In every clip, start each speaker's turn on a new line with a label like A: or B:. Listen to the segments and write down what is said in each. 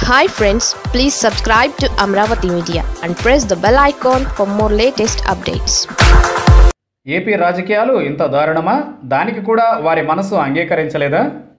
A: hi friends please subscribe to Amaravati Media and press the bell icon for more latest updates
B: AP రాజకీయాలు ఇంత దారుణమా దానికి కూడా వారి మనసు అంగీకరించలేదా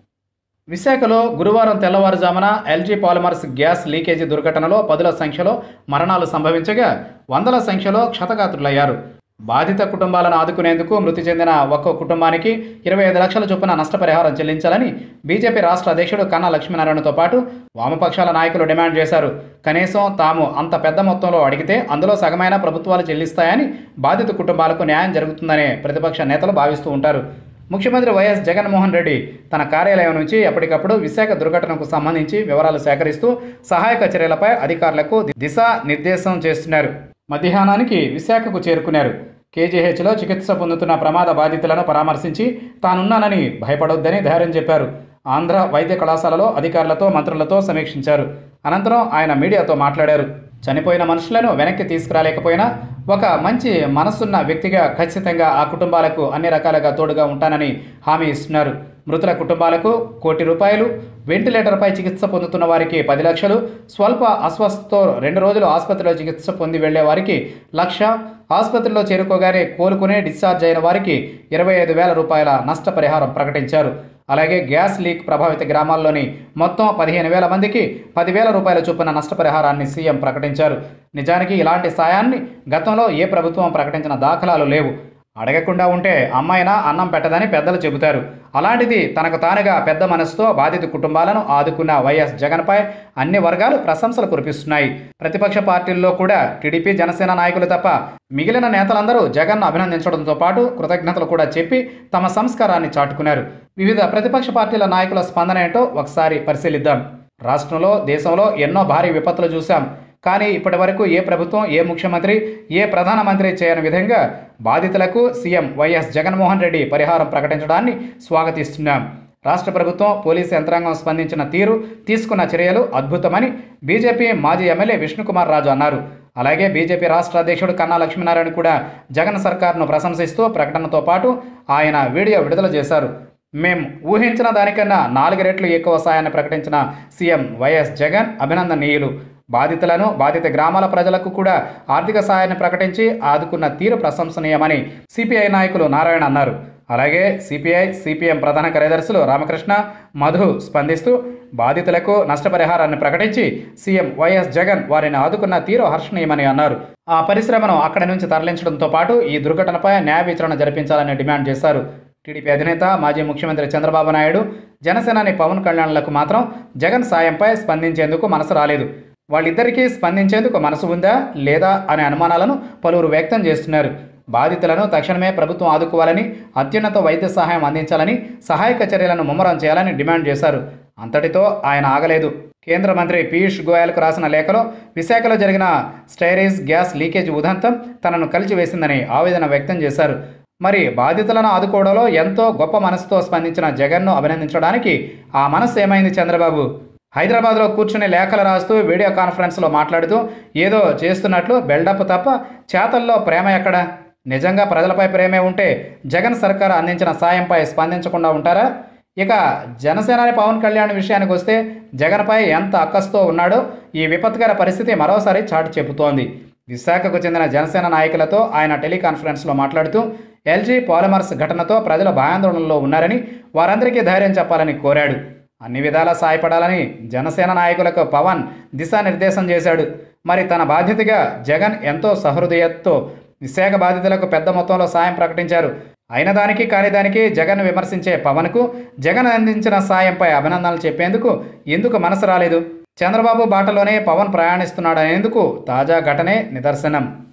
B: విశాఖలో గురువారం తెల్లవారుజామున ఎల్జీ పాలిమర్స్ గ్యాస్ లీకేజీ దుర్ఘటనలో పదుల సంఖ్యలో మరణాలు సంభవించగా వందల సంఖ్యలో క్షతగాత్రులయ్యారు బాధిత కుటుంబాలను ఆదుకునేందుకు మృతి చెందిన ఒక్కో కుటుంబానికి ఇరవై ఐదు లక్షల చొప్పున నష్టపరిహారం చెల్లించాలని బీజేపీ రాష్ట్ర అధ్యక్షుడు కన్నా లక్ష్మీనారాయణతో పాటు వామపక్షాల నాయకులు డిమాండ్ చేశారు కనీసం తాము అంత పెద్ద మొత్తంలో అడిగితే అందులో సగమైన ప్రభుత్వాలు చెల్లిస్తాయని బాధిత కుటుంబాలకు న్యాయం జరుగుతుందనే ప్రతిపక్ష నేతలు భావిస్తూ ఉంటారు ముఖ్యమంత్రి వైఎస్ జగన్మోహన్ రెడ్డి తన కార్యాలయం నుంచి ఎప్పటికప్పుడు విశాఖ దుర్ఘటనకు సంబంధించి వివరాలు సేకరిస్తూ సహాయక చర్యలపై అధికారులకు దిశా నిర్దేశం చేస్తున్నారు మధ్యాహ్నానికి విశాఖకు చేరుకున్నారు కేజీహెచ్లో చికిత్స పొందుతున్న ప్రమాద బాధితులను పరామర్శించి తానున్నానని భయపడొద్దని ధైర్యం చెప్పారు ఆంధ్ర వైద్య కళాశాలలో అధికారులతో మంత్రులతో సమీక్షించారు అనంతరం ఆయన మీడియాతో మాట్లాడారు చనిపోయిన మనుషులను వెనక్కి తీసుకురాలేకపోయినా ఒక మంచి మనసున్న వ్యక్తిగా ఖచ్చితంగా ఆ కుటుంబాలకు అన్ని రకాలుగా తోడుగా ఉంటానని హామీ ఇస్తున్నారు మృతుల కుటుంబాలకు కోటి రూపాయలు వెంటిలేటర్పై చికిత్స పొందుతున్న వారికి పది లక్షలు స్వల్ప అస్వస్థతో రెండు రోజులు ఆసుపత్రిలో చికిత్స పొంది వెళ్లే వారికి లక్ష ఆసుపత్రిలో చేరుకోగానే కోలుకునే డిశ్చార్జ్ అయిన వారికి ఇరవై ఐదు వేల రూపాయల నష్టపరిహారం ప్రకటించారు అలాగే గ్యాస్ లీక్ ప్రభావిత గ్రామాల్లోని మొత్తం పదిహేను వేల మందికి పదివేల రూపాయల చొప్పున నష్టపరిహారాన్ని సీఎం ప్రకటించారు నిజానికి ఇలాంటి సాయాన్ని గతంలో ఏ ప్రభుత్వం ప్రకటించిన దాఖలాలు లేవు అడగకుండా ఉంటే అమ్మాయినా అన్నం పెట్టదని పెద్దలు చెబుతారు అలాంటిది తనకు తానుగా పెద్ద మనసుతో బాధిత కుటుంబాలను ఆదుకున్న వైఎస్ జగన్పై అన్ని వర్గాలు ప్రశంసలు కురిపిస్తున్నాయి ప్రతిపక్ష పార్టీల్లో కూడా టీడీపీ జనసేన నాయకులు తప్ప మిగిలిన నేతలందరూ జగన్ను అభినందించడంతో పాటు కృతజ్ఞతలు కూడా చెప్పి తమ సంస్కారాన్ని చాటుకున్నారు వివిధ ప్రతిపక్ష పార్టీల నాయకుల స్పందన ఏంటో ఒకసారి పరిశీలిద్దాం రాష్ట్రంలో దేశంలో ఎన్నో భారీ విపత్తులు చూశాం కానీ ఇప్పటి వరకు ఏ ప్రభుత్వం ఏ ముఖ్యమంత్రి ఏ ప్రధానమంత్రి చేయని విధంగా బాధితులకు సీఎం వైఎస్ జగన్మోహన్ రెడ్డి పరిహారం ప్రకటించడాన్ని స్వాగతిస్తున్నాం రాష్ట్ర ప్రభుత్వం పోలీసు యంత్రాంగం స్పందించిన తీరు తీసుకున్న చర్యలు అద్భుతమని బీజేపీ మాజీ ఎమ్మెల్యే విష్ణుకుమార్ రాజు అన్నారు అలాగే బీజేపీ రాష్ట్ర అధ్యక్షుడు కన్నా లక్ష్మీనారాయణ కూడా జగన్ సర్కార్ను ప్రశంసిస్తూ ప్రకటనతో పాటు ఆయన వీడియో విడుదల చేశారు మేం ఊహించిన దానికన్నా నాలుగు రెట్లు ఎక్కువ సాయాన్ని ప్రకటించిన సీఎం వైఎస్ జగన్ అభినందనీయులు బాధితులను బాధిత గ్రామాల ప్రజలకు కూడా ఆర్థిక సాయాన్ని ప్రకటించి ఆదుకున్న తీరు ప్రశంసనీయమని సిపిఐ నాయకులు నారాయణ అన్నారు అలాగే సిపిఐ సిపిఎం ప్రధాన కార్యదర్శులు రామకృష్ణ మధు స్పందిస్తూ బాధితులకు నష్టపరిహారాన్ని ప్రకటించి సీఎం వైఎస్ జగన్ వారిని ఆదుకున్న తీరు హర్షణీయమని అన్నారు ఆ పరిశ్రమను అక్కడి నుంచి తరలించడంతో పాటు ఈ దుర్ఘటనపై న్యాయ విచారణ జరిపించాలని డిమాండ్ చేశారు టీడీపీ అధినేత మాజీ ముఖ్యమంత్రి చంద్రబాబు నాయుడు జనసేనాని పవన్ కళ్యాణ్లకు మాత్రం జగన్ సాయంపై స్పందించేందుకు మనసు రాలేదు వాళ్ళిద్దరికీ స్పందించేందుకు మనసు ఉందా లేదా అనే అనుమానాలను పలువురు వ్యక్తం చేస్తున్నారు బాధితులను తక్షణమే ప్రభుత్వం ఆదుకోవాలని అత్యున్నత వైద్య సహాయం అందించాలని సహాయక చర్యలను ముమ్మరం చేయాలని డిమాండ్ చేశారు అంతటితో ఆయన ఆగలేదు కేంద్ర మంత్రి పీయూష్ గోయల్కు రాసిన లేఖలో విశాఖలో జరిగిన స్టైరీస్ గ్యాస్ లీకేజ్ ఉదంతం తనను కలిచివేసిందని ఆవేదన వ్యక్తం చేశారు మరి బాధితులను ఆదుకోవడంలో ఎంతో గొప్ప మనసుతో స్పందించిన జగన్ను అభినందించడానికి ఆ మనస్సు ఏమైంది చంద్రబాబు హైదరాబాద్లో కూర్చుని లేఖలు రాస్తూ వీడియో కాన్ఫరెన్స్లో మాట్లాడుతూ ఏదో చేస్తున్నట్లు బిల్డప్ తప్ప చేతల్లో ప్రేమ ఎక్కడ నిజంగా ప్రజలపై ప్రేమే ఉంటే జగన్ సర్కార్ అందించిన సాయంపై స్పందించకుండా ఉంటారా ఇక జనసేనాని పవన్ కళ్యాణ్ విషయానికి వస్తే జగన్పై ఎంత అక్కస్తో ఉన్నాడో ఈ విపత్కర పరిస్థితి మరోసారి చాటి చెబుతోంది విశాఖకు చెందిన జనసేన నాయకులతో ఆయన టెలికాన్ఫరెన్స్లో మాట్లాడుతూ ఎల్జీ పాలిమర్స్ ఘటనతో ప్రజలు భయాందోళనలో ఉన్నారని వారందరికీ ధైర్యం చెప్పాలని కోరాడు అన్ని విధాలా సాయపడాలని జనసేన నాయకులకు పవన్ దిశానిర్దేశం చేశాడు మరి తన బాధ్యతగా జగన్ ఎంతో సహృదయతతో విశాఖ బాధితులకు పెద్ద మొత్తంలో సాయం ప్రకటించారు అయిన దానికి కాని దానికి జగన్ విమర్శించే పవన్కు జగన్ అందించిన సాయంపై అభినందనలు చెప్పేందుకు ఎందుకు మనసు రాలేదు చంద్రబాబు బాటలోనే పవన్ ప్రయాణిస్తున్నాడనేందుకు తాజా ఘటనే నిదర్శనం